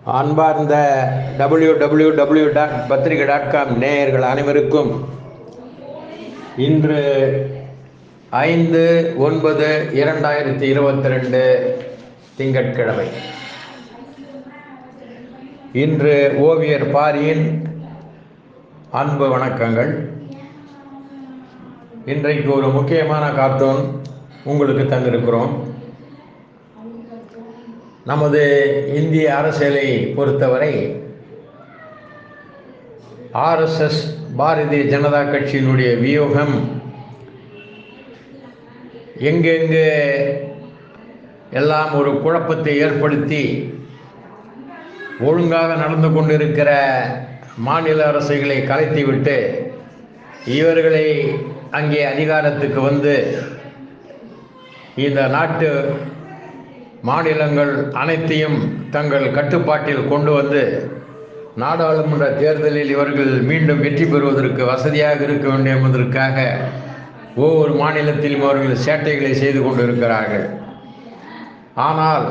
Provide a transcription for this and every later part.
அன்பார்ந்த W W W dot Pathrikai dot com நேயர்கள் அனைவருக்கும் இன்று ஐந்து ஒன்பது இரண்டாயிரத்தி இருபத்தி ரெண்டு திங்கட்கிழமை இன்று ஓவியர் பாரியின் அன்பு வணக்கங்கள் இன்றைக்கு ஒரு முக்கியமான கார்ட்டூன் உங்களுக்கு தந்திருக்கிறோம் நமது இந்திய அரசியலை பொறுத்தவரை ஆர்எஸ்எஸ் பாரதிய ஜனதா கட்சியினுடைய வியூகம் எங்கெங்கே எல்லாம் ஒரு குழப்பத்தை ஏற்படுத்தி ஒழுங்காக நடந்து கொண்டிருக்கிற மாநில அரசுகளை கலைத்துவிட்டு இவர்களை அங்கே அதிகாரத்துக்கு வந்து இந்த நாட்டு மாநிலங்கள் அனைத்தையும் தங்கள் கட்டுப்பாட்டில் கொண்டு வந்து நாடாளுமன்ற தேர்தலில் இவர்கள் மீண்டும் வெற்றி பெறுவதற்கு வசதியாக இருக்க வேண்டும் என்பதற்காக ஒவ்வொரு மாநிலத்திலும் அவர்கள் சேட்டைகளை செய்து கொண்டிருக்கிறார்கள் ஆனால்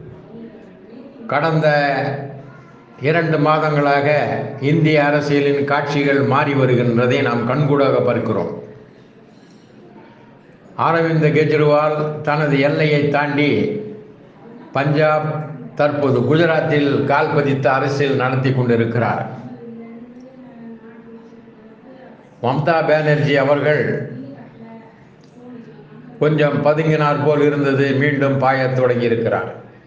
கடந்த இரண்டு மாதங்களாக இந்திய அரசியலின் காட்சிகள் மாறி வருகின்றதை நாம் கண்கூடாக பார்க்கிறோம் அரவிந்த் கெஜ்ரிவால் தனது எல்லையை தாண்டி பஞ்சாப் தற்போது குஜராத்தில் கால் பதித்து அரசியல் நடத்தி கொண்டிருக்கிறார் மம்தா பானர்ஜி அவர்கள் கொஞ்சம் பதுங்கினார் போல் இருந்தது மீண்டும் பாயத் தொடங்கி இருக்கிறார்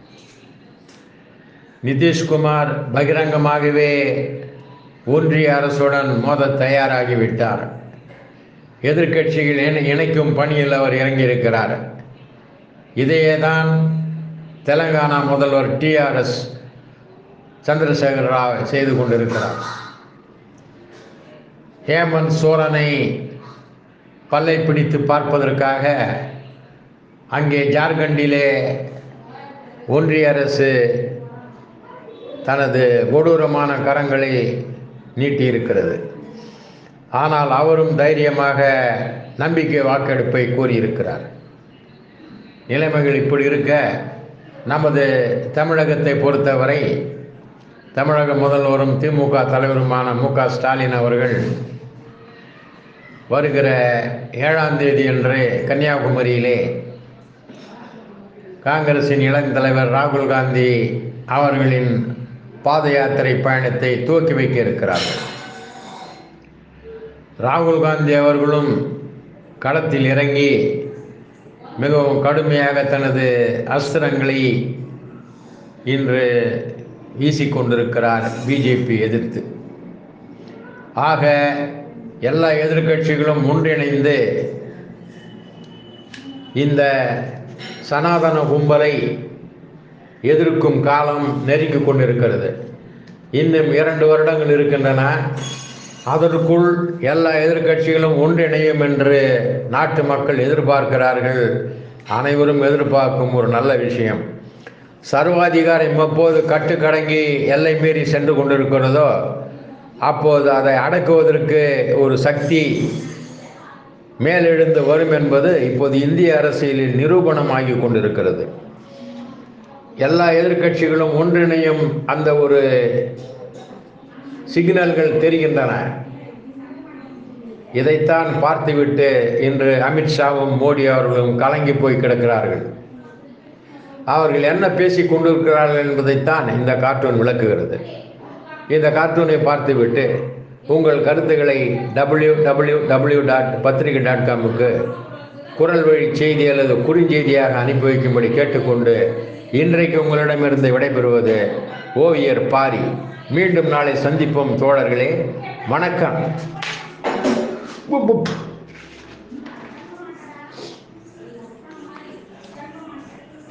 நிதிஷ்குமார் பகிரங்கமாகவே ஒன்றிய அரசுடன் மோத தயாராகிவிட்டார் எதிர்க்கட்சிகள் இணை இணைக்கும் பணியில் அவர் இறங்கியிருக்கிறார் இதையே தான் தெலங்கானா முதல்வர் டிஆர்எஸ் சந்திரசேகர ராவ் செய்து கொண்டிருக்கிறார் ஹேமந்த் சோரனை பல்லை பிடித்து பார்ப்பதற்காக அங்கே ஜார்க்கண்டிலே ஒன்றிய அரசு தனது கொடூரமான கரங்களை நீட்டியிருக்கிறது ஆனால் அவரும் தைரியமாக நம்பிக்கை வாக்கெடுப்பை கூறியிருக்கிறார் நிலைமைகள் இப்படி இருக்க நமது தமிழகத்தை பொறுத்தவரை தமிழக முதல்வரும் திமுக தலைவருமான மு க ஸ்டாலின் அவர்கள் வருகிற ஏழாம் தேதி அன்று கன்னியாகுமரியிலே காங்கிரசின் இளந்தலைவர் ராகுல் காந்தி அவர்களின் பாத யாத்திரை பயணத்தை துவக்கி வைக்க இருக்கிறார்கள் ராகுல் காந்தி அவர்களும் களத்தில் இறங்கி மிகவும் கடுமையாக தனது அஸ்திரங்களை இன்று வீசிக்கொண்டிருக்கிறார் பிஜேபி எதிர்த்து ஆக எல்லா எதிர்கட்சிகளும் ஒன்றிணைந்து இந்த சனாதன கும்பலை எதிர்க்கும் காலம் நெருங்கி கொண்டிருக்கிறது இன்னும் இரண்டு வருடங்கள் இருக்கின்றன அதற்குள் எல்லா எதிர்கட்சிகளும் ஒன்றிணையும் என்று நாட்டு மக்கள் எதிர்பார்க்கிறார்கள் அனைவரும் எதிர்பார்க்கும் ஒரு நல்ல விஷயம் சர்வாதிகாரம் எப்போது கட்டுக்கடங்கி எல்லை மீறி சென்று கொண்டிருக்கிறதோ அப்போது அதை அடக்குவதற்கு ஒரு சக்தி மேலெழுந்து வரும் என்பது இப்போது இந்திய அரசியலில் நிரூபணமாகி கொண்டிருக்கிறது எல்லா எதிர்கட்சிகளும் ஒன்றிணையும் அந்த ஒரு சிக்னல்கள் தெரிகின்றன இதைத்தான் பார்த்துவிட்டு இன்று அமித்ஷாவும் மோடி அவர்களும் கலங்கி போய் கிடக்கிறார்கள் அவர்கள் என்ன பேசி கொண்டிருக்கிறார்கள் என்பதைத்தான் இந்த கார்ட்டூன் விளக்குகிறது இந்த கார்ட்டூனை பார்த்துவிட்டு உங்கள் கருத்துக்களை W W W dot Pathrikai dot காமுக்கு குரல் வழி செய்தி அல்லது குறுஞ்செய்தியாக அனுப்பி வைக்கும்படி கேட்டுக்கொண்டு இன்றைக்கு உங்களிடமிருந்து விடைபெறுவது ஓவியர் பாரி மீண்டும் நாளை சந்திப்போம் தோழர்களே வணக்கம்